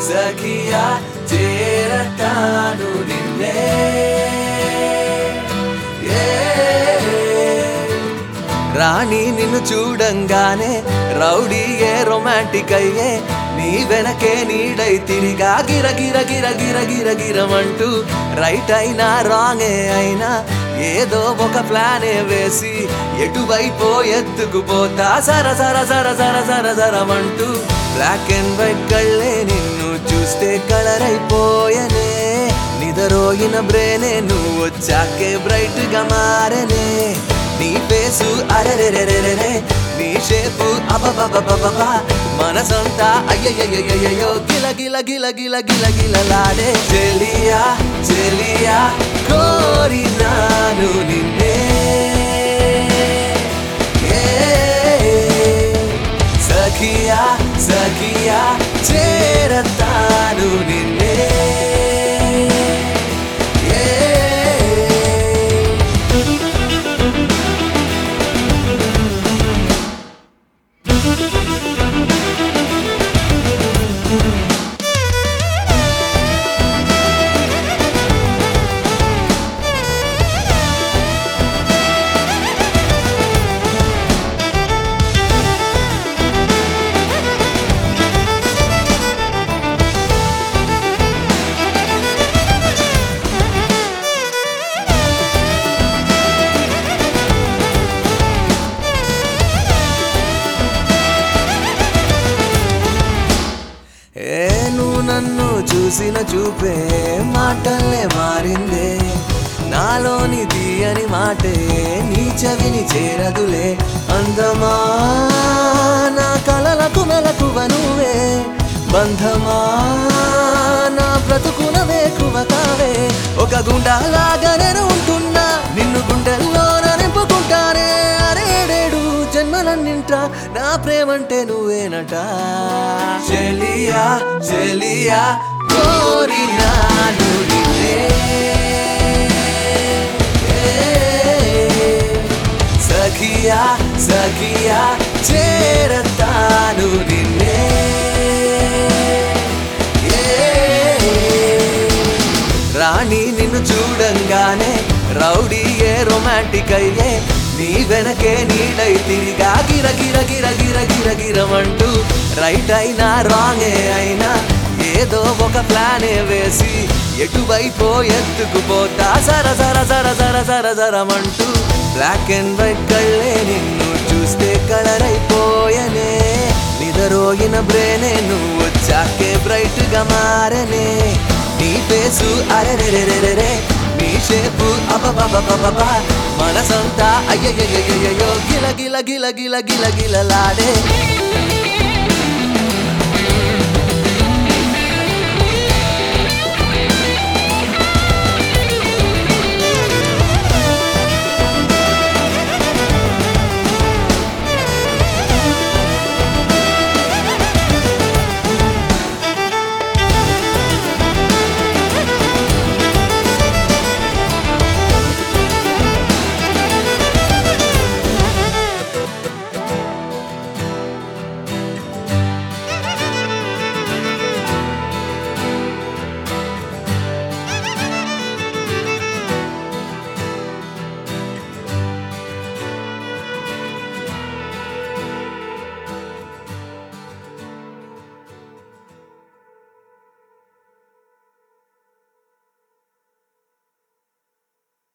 సఖియా చేరతాను నిన్నే రాణి నిన్ను చూడంగానే రౌడీ ఏ రొమాంటిక్ అయ్యే నీ వెనకే నీడై తిరిగా గిర గిర గిర గిర గిర గిరమంటూ రైట్ అయినా రాంగే అయినా ఏదో ఒక ప్లానే వేసి ఎటువైపో ఎత్తుకుపోతా సర సర సర సర సర సరమంటూ బ్లాక్ అండ్ వైట్ కళ్ళే నిన్ను చూస్తే కలర్ అయిపోయనే నిదరోగిన బ్రేనే నువ్వు వచ్చాకే బ్రైట్ గా మారనే నీ ఫేసు అరెరెరెరెరెరే నీ షేపు అబబబబబబ మనసంతా అయ్యయ్యయ్యయ్యో గిల గిల గిల గిల గిల గిలలాడే చెలియా చెలియా కోరినాను నిన్నే ఏ, సఖియా సఖియా చేరతాను నిన్నే ఏ ఏ నువ్వు నన్ను చూసిన చూపే మాటల్లే మారిందే నాలోని తీయని మాటే నీ చెవిని చేరదులే అందమా నా కలలకు మెలకువ నువ్వే బంధమా నా బ్రతుకున వేకువ కావే ఒక గుండాలాగా నేను ఉంటున్నా నిన్ను గుండెల్లో నింపుకుంటానే అరేడేడు జన్మలన్నింటా నా ప్రేమంటే నువ్వేనట చెలియా చెలియా కోరినాను నిన్నే సఖియా సఖియా చేరతాను నిన్నే రాణి నిన్ను చూడంగానే రౌడీ ఏ రొమాంటిక్ అయ్యే నీ వెనకే నీడై తిరిగా గిర గిర గిర గిర గిర గిరమంటూ రైట్ అయినా రాంగే అయినా ఏదో ఒక ప్లానే వేసి ఎటువైపో ఎత్తుకుపోతా సర సర సర సర సర సరమంటూ బ్లాక్ అండ్ వైట్ కళ్ళే నిన్ను చూస్తే కలర్ అయిపోయనే నిదరోగిన బ్రేనే నువ్వు వచ్చాకే బ్రైట్ గా మారనే నీ ఫేసు అరెరెరెరెరే నీ షేపు అబబబబబ మనసంతా అయ్యయ్యయ్యో గిల గిల గిల గిల గిల గిలలాడే